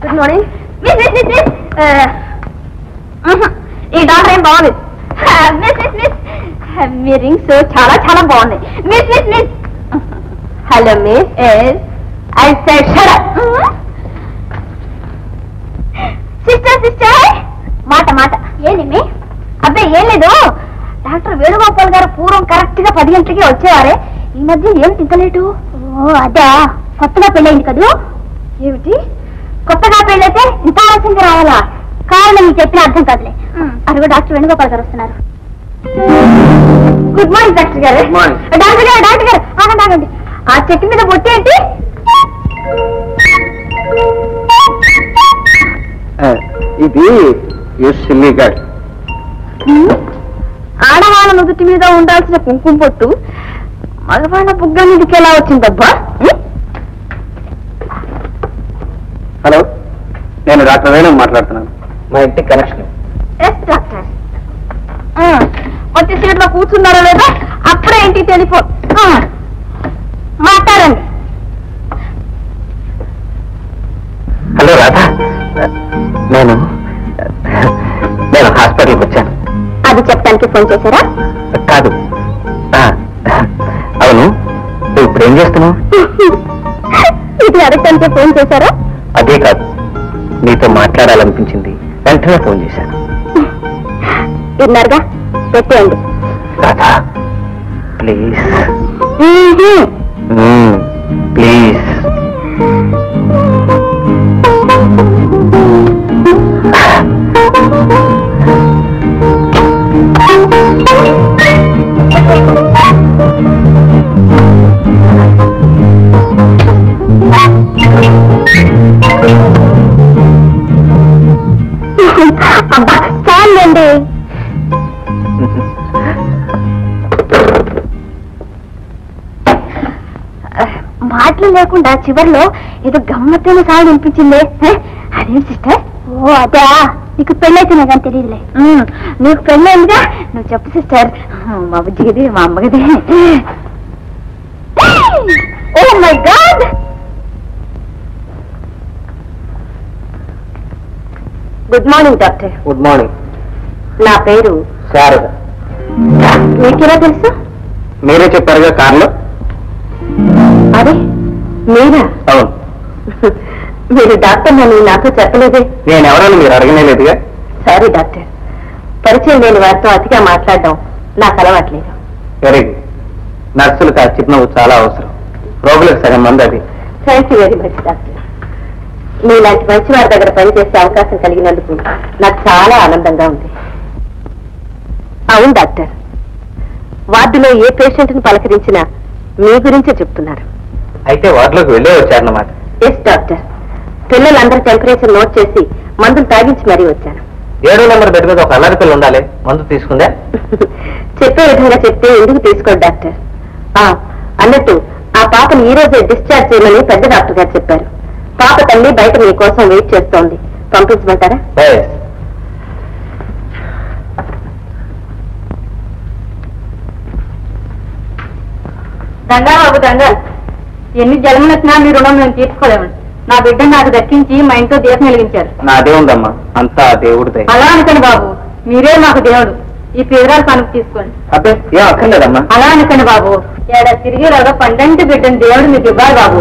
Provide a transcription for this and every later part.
Good morning miss miss miss miss ఈ doctor ఏం బాగుంది మిస్ మిస్ మిస్ మీ రింగ్స్ చాలా చాలా బాగున్నాయి miss miss miss hello miss yes I said shut sister sister మాట మాట ఏంది మీ అబ్బాయి ఏం లేదు డాక్టర్ వేణుగోపాల్ గారు పూర్వం కరెక్ట్ గా పది గంటలకి వచ్చేవారే ఈ మధ్య ఏమిటి ఇంత లేటు ఓ అదా కొత్తగా పెళ్ళైంది కదూ ఏమిటి కొత్తగా పెళ్ళైతే ఇంత ఆలస్యంగా రావాలా కారణం మీకు చెప్పిన అర్థం కాదులే అరుగు డాక్టర్ వేణుగోపాల్ గారు వస్తున్నారు good morning doctor garu Good morning. Doctor garu doctor garu ఆగండి ఆగండి ఆ చెట్టు మీద బొట్టు ఏంటి ఇది సిల్లీ గాడ్ ఆడవాళ్ళ నుదుటి మీద ఉండాల్సిన కుంకుమ పొట్టు మగవాళ్ళ బుగ్గ మీదకి ఎలా వచ్చిందబ్బా ఉం? హలో నేను డాక్టర్ వేణు మాట్లాడుతున్నాను మా ఇంటికి కనెక్షన్ ఎస్ డాక్టర్ ఆ, వచ్చి సీట్లో కూర్చున్నారో లేదో అప్పుడే ఇంటికి టెలిఫోన్ ఆ, మాట్లాడండి హలో రాధా నేను నేను హాస్పిటల్కి వచ్చాను అది చెప్పడానికి ఫోన్ చేశారా కాదు ఆ, అవును నువ్వు ఇప్పుడు ఏం చేస్తున్నావు ఇది అడగటానికి ఫోన్ చేశారా అదే కాదు నీతో మాట్లాడాలనిపించింది వెంటనే ఫోన్ చేశాను విన్నారుగా పెట్టేయండి రాధా ప్లీజ్ మ్మ్హ్మ్. ప్లీజ్ అబ్బా చాలండి మాటలు లేకుండా చివర్లో ఏదో గమ్మత్తైన సాగు వినిపించింది అదేం సిస్టర్ ఓ అదా నీకు పెళ్ళైతే నాకు అని తెలియదులే నీకు పెళ్ళైందిగా నువ్వు చెప్పు సిస్టర్ మా బుజ్జిగిది మా అమ్మగది oh my god good morning doctor good morning నా పేరు శారద మీకెలా తెలుసు మీరే చెప్పారుగా కార్లో అదే మీరా అవును మీరు డాక్టర్ అని నాతో చెప్పలేదే నేను ఎవరని మీరు అడగనేలేదుగా సారీ డాక్టర్ పరిచయం లేని వారితో అతిగా మాట్లాడడం నాకు అలవాట్లేదు వెరీ గుడ్ నర్సులకు ఆ చిరునవ్వు చాలా అవసరం రోగులకు సగం మంది అది thank you very much doctor మీలాంటి మంచి వారి దగ్గర పనిచేసే అవకాశం కలిగినందుకు నాకు చాలా ఆనందంగా ఉంది అవును డాక్టర్ వార్డులో ఏ పేషెంట్ని పలకరించినా మీ గురించే చెప్తున్నారు అయితే వాటిలోకి వెళ్ళే వచ్చారన్నమాట ఎస్ డాక్టర్ పిల్లలందరి టెంపరేచర్ నోట్ చేసి మందులు తాగించి మరీ వచ్చాను ఏడో నెంబర్ బెడ్ మీద ఒక అల్లరి పిల్ల ఉండాలి మందు తీసుకుందా చెప్పే విధంగా చెప్తే ఎందుకు తీసుకోండి డాక్టర్ ఆ, అన్నట్టు ఆ పాపను ఈ రోజే డిశ్చార్జ్ చేయమని పెద్ద డాక్టర్ గారు చెప్పారు పాప తల్లి బయట మీ కోసం వెయిట్ చేస్తోంది పంపించమంటారా Yes. దండాబాబు దండాలు ఎన్ని జన్మలెత్తినా మీ రుణం మేము తీర్చుకోలేము నా బిడ్డను నాకు దక్కించి మా ఇంట్లో దీపం వెలిగించారు నాదే ఉందమ్మా అంతా ఆ దేవుడిదే అలా అనకండి బాబు మీరే మాకు దేవుడు ఈ పేదరాలు కనుక తీసుకోండి అబ్బే ఏం అక్కర్లేదమ్మా అలా అనకండి బాబు ఏడా తిరిగేలాగా పండంటి బిడ్డను దేవుడు మీకు ఇవ్వాలి బాబు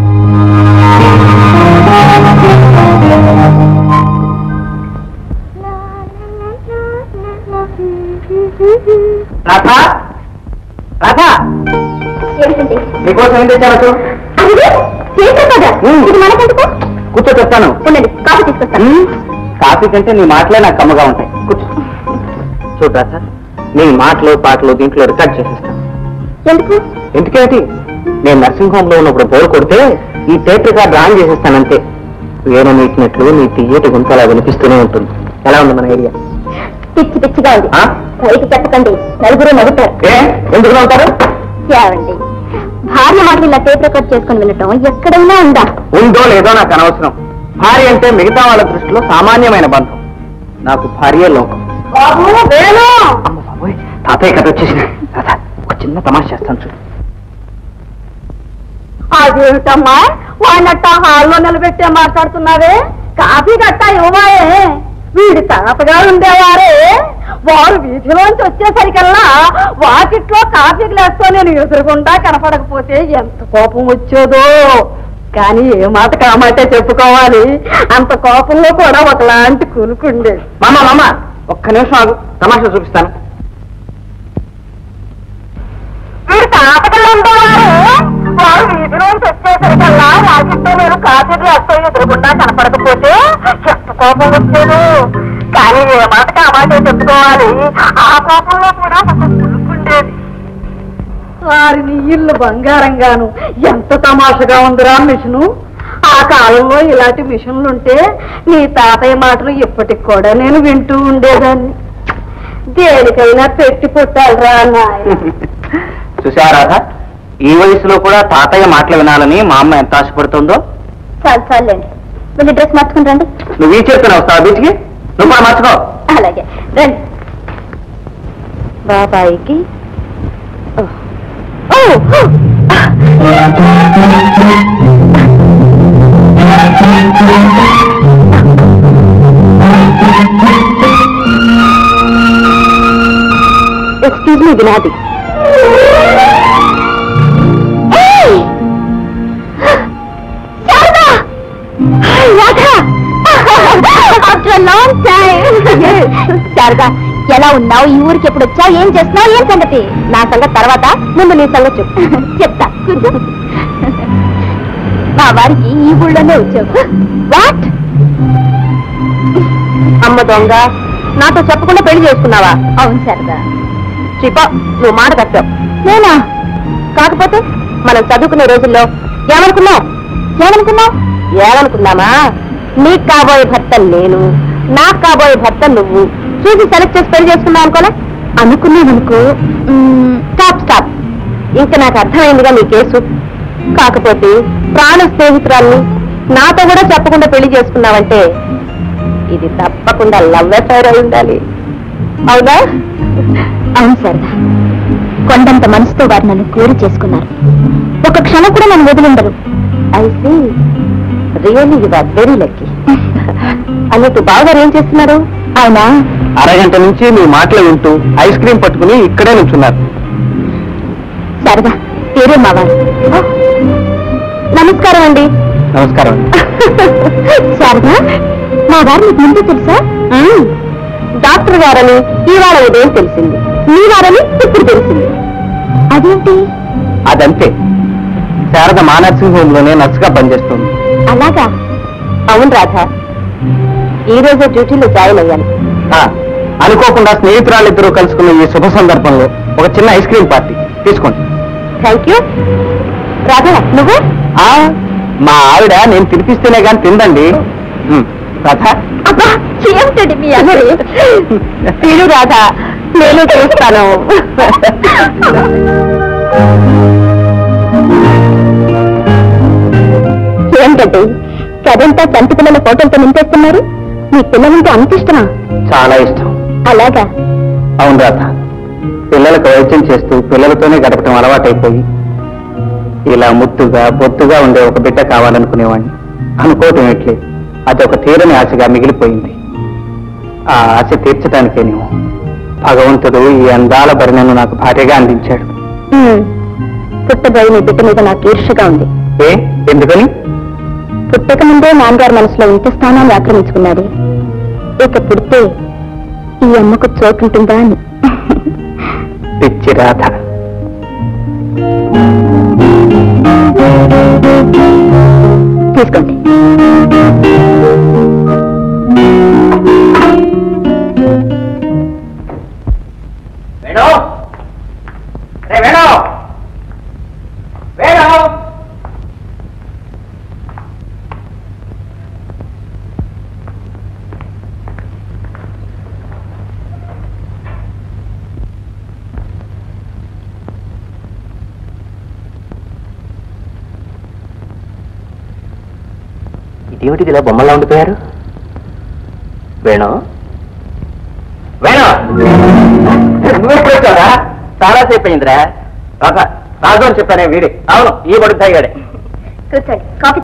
రాధా రాధా ఏంటండి నీకోసం ఏం తెచ్చాను చూ అదిగో, చేసే కదా ఉమ్. ఇది మనకెందుకు కూర్చో చెప్తాను ఉండండి కాఫీ తీసుకొస్తాను ఉమ్, కాఫీ కంటే నీ మాటలే నాకు కమ్మగా ఉంటాయి కూర్చో చూడు రాధా నీ మాటలు పాటలు దీంట్లో రికార్డ్ చేసేస్తాను ఎందుకు ఎందుకేంటి నేను నర్సింగ్ హోమ్ లో ఉన్నప్పుడు బోర్ కొడితే ఈ టేప్ రికార్డ్ ఆన్ చేసేస్తానంతే వేరే నీటినట్లు నీ తీయటి గుంత అలా వినిపిస్తూనే ఉంటుంది ఎలా ఉంది మన ఐడియా పిచ్చి పిచ్చిగా ఉంది ఆ? పైకి చెప్పకండి నలుగురు నవ్వుతారు ఏ ఎందుకు నవ్వుతారు ఏమండి భార్య మాటలు ఇలా టేప్ రికార్డ్ చేసుకుని వినటం ఎక్కడైనా ఉందా ఉందో లేదో నాకు అనవసరం భార్య అంటే మిగతా వాళ్ళ దృష్టిలో సామాన్యమైన బంధం నాకు భార్య లోకం బాబు వేణు అమ్మ బాబోయ్ తాతయ్య కథ వచ్చేసిన తాత ఒక చిన్న తమాష చేస్తాను చూడు అదేమిటమ్మా వాడినట్ట హాల్లో నిలబెట్టే మాట్లాడుతున్నావే కాఫీ గట్టా ఇవ్వబాయే వీడి తాతగా ఉండేవారే వారు వీధిలోంచి వచ్చేసరికల్లా వాకిట్లో కాఫీ గ్లాస్తో నేను ఎదురుగుండా కనపడకపోతే ఎంత కోపం వచ్చేదో కానీ ఏ మాట కామాటే చెప్పుకోవాలి అంత కోపంలో కూడా ఒకలాంటి కులుకుండేది మామ మామ ఒక్క నిమిషం ఆగు తమాషా చూపిస్తాను వీడు తాతకల్లో ఉండేవారు వారు వీధిలోంచి వచ్చేసరికల్లా వాకిట్లో నేను కాఫీ గ్లాస్తో ఎదురుగుండా కనపడకపోతే ఎంత కోపం వచ్చేది కానీ ఏ మాట కామాటే చెప్పుకోవాలి ఆ కోపంలో కూడా ఒక కులుకుండేది వారిని ఇల్లు బంగారంగాను ఎంత తమాషగా ఉందిరా మిషను ఆ కాలంలో ఇలాంటి మిషన్లు ఉంటే నీ తాతయ్య మాటలు ఇప్పటికి కూడా నేను వింటూ ఉండేదాన్ని దేనికైనా పెట్టి పుట్టాలిరా నాయన చూసారా ఈ వయసులో కూడా తాతయ్య మాటలు వినాలని మా అమ్మ ఎంత ఆశపడుతుందో చాలు చాలండి వెళ్ళి డ్రెస్ మార్చుకుని రండి నువ్వు ఈ చేస్తున్నా వస్తావా బీచ్కి నువ్వు కూడా మర్చిపో అలాగే రండి బాబాయికి ఓ. ఓ! ఎక్స్క్యూజ్ మీ వినాది శారదా శారదా ఎలా ఉన్నావు ఈ ఊరికి ఎప్పుడు వచ్చా ఏం చేస్తున్నావు ఏం సంగతి నా సంగతి తర్వాత ముందు నీ సంగతి చెప్పు చెప్తా కూర్చో మా వారికి ఈ ఊళ్ళోనే వచ్చావు వాట్ అమ్మ దొంగ నాతో చెప్పకుండా పెళ్లి చేసుకున్నావా అవును శారదా శ్రీప నువ్వు మాట కట్టావు నేనా కాకపోతే మనం చదువుకునే రోజుల్లో ఏమనుకున్నావు ఏమనుకున్నావు ఏమనుకున్నామా నీకు కాబోయే భర్త నేను నాకు కాబోయే భర్త నువ్వు చూసి సెలెక్ట్ చేసి పెళ్లి చేసుకున్నావు అనుకోలే అనుకున్నావనుకో స్టాప్ స్టాప్ ఇంకా నాకు అర్థమైందిగా నీ కేసు కాకపోతే ప్రాణ స్నేహితురాల్ని నాతో కూడా చెప్పకుండా పెళ్లి చేసుకున్నావంటే ఇది తప్పకుండా లవ్ అఫైర్ అయి ఉండాలి అవునా అవును సరదా కొండంత మనసుతో వారు నన్ను కోరి చేసుకున్నారు ఒక క్షణం కూడా నన్ను వదిలిండరు అయితే really you are very lucky అన్నట్టు బావగారు ఏం చేస్తున్నారు ఆయన అరగంట నుంచి నీ మాటలు వింటూ ఐస్ క్రీమ్ పట్టుకుని ఇక్కడే నుంచున్నారు సరదా పేరే మావారు నమస్కారం అండి నమస్కారం శారదా మా వారు మీకు ముందు తెలుసా డాక్టర్ గారని ఇవాళ ఉదయం తెలిసింది మీ వారని ఇప్పుడు తెలిసింది అదేంటి అదంతే శారద మా నర్సింగ్ హోమ్ లోనే నర్సుగా పనిచేస్తుంది అలాగా అవును రాధా ఈ రోజే డ్యూటీలో జాయిన్ అయ్యాను ఆ, అనుకోకుండా స్నేహితురాలిద్దరూ కలుసుకున్న ఈ శుభ సందర్భంలో ఒక చిన్న ఐస్ క్రీమ్ పార్టీ తీసుకోండి థ్యాంక్ యూ రాధా నువ్వు ఆ, మా ఆవిడ నేను తినిపిస్తేనే కానీ తిందండి ఉమ్, రాధా అబ్బా ఏమిటండి మీ అల్లరి తిను రాధా నేను చూస్తాను ఏంటండి కదంతా చంటి పిల్లల ఫోటోలతో నింపేస్తున్నారు మీ పిల్లలంటే అంత ఇష్టమా చాలా ఇష్టం అలాగా అవును రాధ పిల్లలకు వైద్యం చేస్తూ పిల్లలతోనే గడపటం అలవాటైపోయి ఇలా ముద్దుగా బొత్తుగా ఉండే ఒక బిడ్డ కావాలనుకునేవాడిని అనుకోవటం ఎట్లే అది ఒక తీరని ఆశగా మిగిలిపోయింది ఆ ఆశ తీర్చడానికేనేమో భగవంతుడు ఈ అందాల భరణను నాకు భార్యగా అందించాడు ఉమ్, పుట్టబోయి మీ బిడ్డ మీద నాకు ఈర్షగా ఉంది ఏ ఎందుకని పుట్టక ముందే నాన్నగారి మనసులో ఇంత స్థానాన్ని ఆక్రమించుకున్నాడు ఇక పుడితే ఈ అమ్మకు చోటుంటుందా అని పిచ్చి రాధ తీసుకోండి వేణు రే వేణు వేణు ఇదేమిటి ఇలా బొమ్మలా ఉండిపోయారు వేణు వేణు నువ్వెప్పుడు వచ్చావా చాలా సేపు అయిందిరా రాజు అని చెప్పానే వీడి అవును ఈ బడుతాయి గాడే కూర్చోండి కాఫీ